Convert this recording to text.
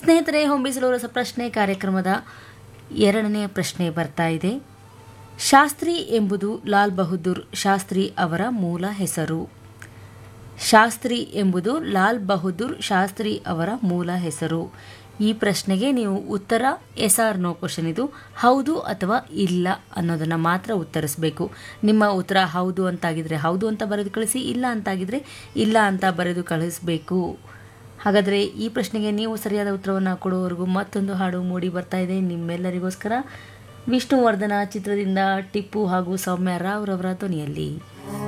ಸ್ನೇಹಿತರೆ ಹೊಂಬಿಸಲು ರಸಪ್ರಶ್ನೆ ಕಾರ್ಯಕ್ರಮದ ಎರಡನೇ ಪ್ರಶ್ನೆ ಬರ್ತಾ ಇದೆ ಶಾಸ್ತ್ರಿ ಎಂಬುದು ಲಾಲ್ ಬಹದ್ದೂರ್ ಶಾಸ್ತ್ರಿ ಅವರ ಮೂಲ ಹೆಸರು ಶಾಸ್ತ್ರಿ ಎಂಬುದು ಲಾಲ್ ಬಹದ್ದೂರ್ ಶಾಸ್ತ್ರಿ ಅವರ ಮೂಲ ಹೆಸರು ಈ ಪ್ರಶ್ನೆಗೆ ನೀವು ಉತ್ತರ ಎಸ್ ಆರ್ ನೋ ಕ್ವಶನ್ ಇದು ಹೌದು ಅಥವಾ ಇಲ್ಲ ಅನ್ನೋದನ್ನು ಮಾತ್ರ ಉತ್ತರಿಸಬೇಕು ನಿಮ್ಮ ಉತ್ತರ ಹೌದು ಅಂತಾಗಿದ್ರೆ ಹೌದು ಅಂತ ಬರೆದು ಕಳಿಸಿ ಇಲ್ಲ ಅಂತಾಗಿದ್ರೆ ಇಲ್ಲ ಅಂತ ಬರೆದು ಕಳಿಸಬೇಕು ಹಾಗಾದರೆ ಈ ಪ್ರಶ್ನೆಗೆ ನೀವು ಸರಿಯಾದ ಉತ್ತರವನ್ನು ಕೊಡುವವರೆಗೂ ಮತ್ತೊಂದು ಹಾಡು ಮೂಡಿ ಬರ್ತಾ ಇದೆ ನಿಮ್ಮೆಲ್ಲರಿಗೋಸ್ಕರ ವಿಷ್ಣುವರ್ಧನ ಚಿತ್ರದಿಂದ ಟಿಪ್ಪು ಹಾಗೂ ಸೌಮ್ಯ ರಾವ್ ರವರ ಧ್ವನಿಯಲ್ಲಿ